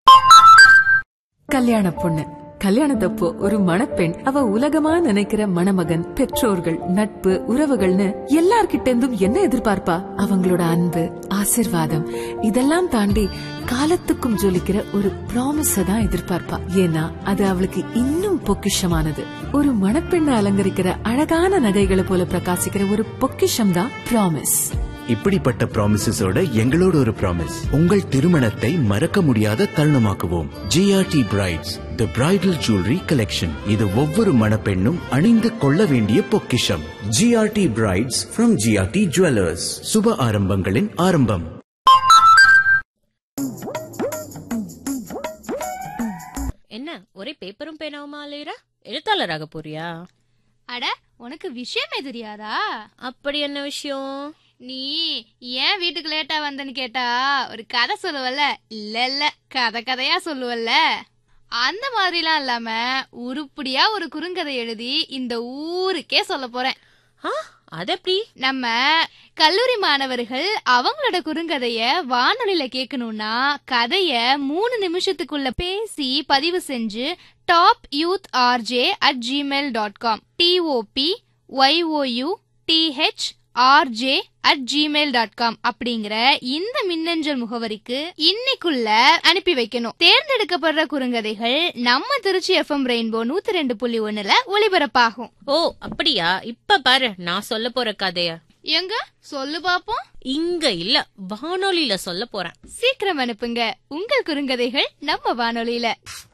கல்யாண பொண்ணு கல்யாணத்தப்போ ஒரு மணப்பெண் அவ உலகமா நினைக்கிற மணமகன் பெற்றோர்கள் நட்பு உறவுகள்னு எல்லார்கிட்ட இருந்தும் என்ன எதிர்பார்ப்பா அவங்களோட அன்பு ஆசிர்வாதம் இதெல்லாம் தாண்டி காலத்துக்கும் ஜொலிக்கிற ஒரு ப்ராமிஸ தான் எதிர்பார்ப்பா ஏன்னா அது அவளுக்கு இன்னும் பொக்கிஷமானது ஒரு மணப்பெண்ணை அலங்கரிக்கிற அழகான நகைகளை போல பிரகாசிக்கிற ஒரு பொக்கிஷம் தான் ப்ராமிஸ் இப்படிப்பட்ட ப்ராமிசஸோட எங்களோட ஒரு ப்ராமிஸ் உங்கள் திருமணத்தை மறக்க முடியாத தருணமாக்குவோம் GRT brides the bridal jewellery collection இது ஒவ்வொரு மணப்பெண்ணும் அணிந்து கொள்ள வேண்டிய பொக்கிஷம் GRT brides from GRT jewellers சுப ஆரம்பங்களின் ஆரம்பம் என்ன ஒரே பேப்பரும் பேனாவுமா அலையிற எழுத்தாளராக போறியா அட உனக்கு விஷயமே தெரியாதா அப்படி என்ன விஷயம் நீ ஏன் வீட்டுக்கு லேட்டா வந்தன்னு கேட்டா ஒரு கதை சொல்லுவல்ல இல்ல இல்ல கதை கதையா சொல்லுவல்ல அந்த மாதிரிலாம் இல்லாம உருப்படியா ஒரு குறுங்கதை எழுதி இந்த ஊருக்கே சொல்ல போறேன் ஆ அது எப்படி நம்ம கல்லூரி மாணவர்கள் அவங்களோட குறுங்கதைய வானொலியில கேட்கணும்னா கதைய மூணு நிமிஷத்துக்குள்ள பேசி பதிவு செஞ்சு top youth RJ at gmail dot com T O P Y O U T H RJ at gmail dot com அப்படிங்கிற இந்த மின்னஞ்சல் முகவரிக்கு இன்னைக்குள்ள அனுப்பி வைக்கணும் தேர்ந்தெடுக்கப்படுற குறுங்கதைகள் நம்ம திருச்சி எஃப்எம் ரெயின்போ நூத்தி ரெண்டு புள்ளி ஒண்ணுல ஒளிபரப்பாகும் ஓ அப்படியா இப்ப பாரு நான் சொல்ல போற கதைய எங்க சொல்லு பாப்போம் இங்க இல்ல வானொலியில சொல்ல போறேன் சீக்கிரம் அனுப்புங்க உங்கள் குறுங்கதைகள் நம்ம வானொலியில